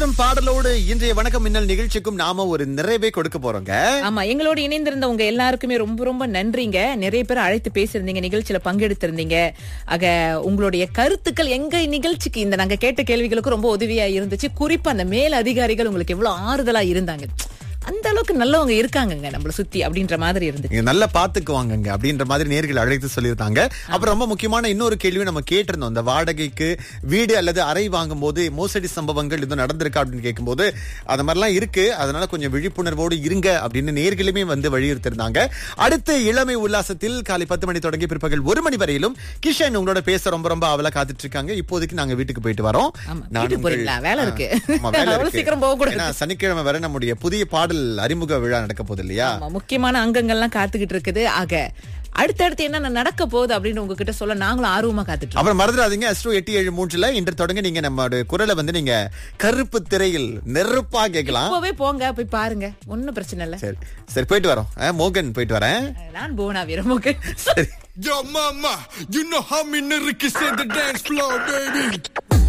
மற்றும் பாடலோடு இன்றைய வணக்கம் மின்னல் நிகழ்ச்சிக்கும் நாம ஒரு நிறைவே கொடுக்க போறோங்க ஆமா எங்களோட இணைந்திருந்த உங்க எல்லாருக்குமே ரொம்ப ரொம்ப நன்றிங்க நிறைய பேர் அழைத்து பேசியிருந்தீங்க நிகழ்ச்சியில பங்கெடுத்திருந்தீங்க ஆக உங்களுடைய கருத்துக்கள் எங்க நிகழ்ச்சிக்கு இந்த நாங்க கேட்ட கேள்விகளுக்கு ரொம்ப உதவியா இருந்துச்சு குறிப்பா அந்த மேல் அதிகாரிகள் உங்களுக்கு எவ்வளவு ஆறுதலா இருந்தாங்க அந்த அளவுக்கு நல்லவங்க இருக்காங்கங்க நம்மள சுத்தி அப்படின்ற மாதிரி இருந்துச்சு நீங்க நல்லா பாத்துக்குவாங்கங்க அப்படின்ற மாதிரி நேர்கள் அழைத்து சொல்லியிருந்தாங்க அப்புறம் ரொம்ப முக்கியமான இன்னொரு கேள்வி நம்ம கேட்டிருந்தோம் இந்த வாடகைக்கு வீடு அல்லது அறை வாங்கும் போது மோசடி சம்பவங்கள் இது நடந்திருக்கா அப்படின்னு கேட்கும்போது அந்த மாதிரிலாம் இருக்கு அதனால கொஞ்சம் விழிப்புணர்வோடு இருங்க அப்படின்னு நேர்களுமே வந்து வலியுறுத்திருந்தாங்க அடுத்த இளமை உல்லாசத்தில் காலை பத்து மணி தொடங்கி பிற்பகல் ஒரு மணி வரையிலும் கிஷன் உங்களோட பேச ரொம்ப ரொம்ப அவலா காத்துட்டு இருக்காங்க இப்போதைக்கு நாங்க வீட்டுக்கு போயிட்டு வரோம் ஆமா, நான் வீட்டுக்கு உங்கள்- போறீங்களா? வேலை இருக்கு. ஆமா, வேலை அவ்வளவு இருக்கு. சீக்கிரம் போகக்கூடாது. ஏன்னா, சனிக்கிழமை வரை நம்முடைய புதிய பாடல் அறிமுக விழா நடக்க போகுது இல்லையா ஆமா, முக்கியமான அங்கங்கள்லாம் காத்துக்கிட்டு இருக்குது ஆக அடுத்தடுத்து என்ன நடக்க போகுது அப்படின்னு உங்ககிட்ட சொல்ல நாங்களும் ஆர்வமா காத்துட்டு இருக்கோம். அப்புறம் மறந்துடாதீங்க அஸ்ட்ரோ எட்டு ஏழு மூன்றுல இன்று தொடங்க நீங்க நம்மளோட குரலை வந்து நீங்க கருப்பு திரையில் நெருப்பா கேட்கலாம் இப்பவே போங்க போய் பாருங்க ஒண்ணும் பிரச்சனை இல்ல சரி சரி போயிட்டு வரோம் ஆ, மோகன் போயிட்டு வரேன் நான் போனா வீரமுக்கு சரி Yo, mama, you know how me nigga can set the dance floor, baby.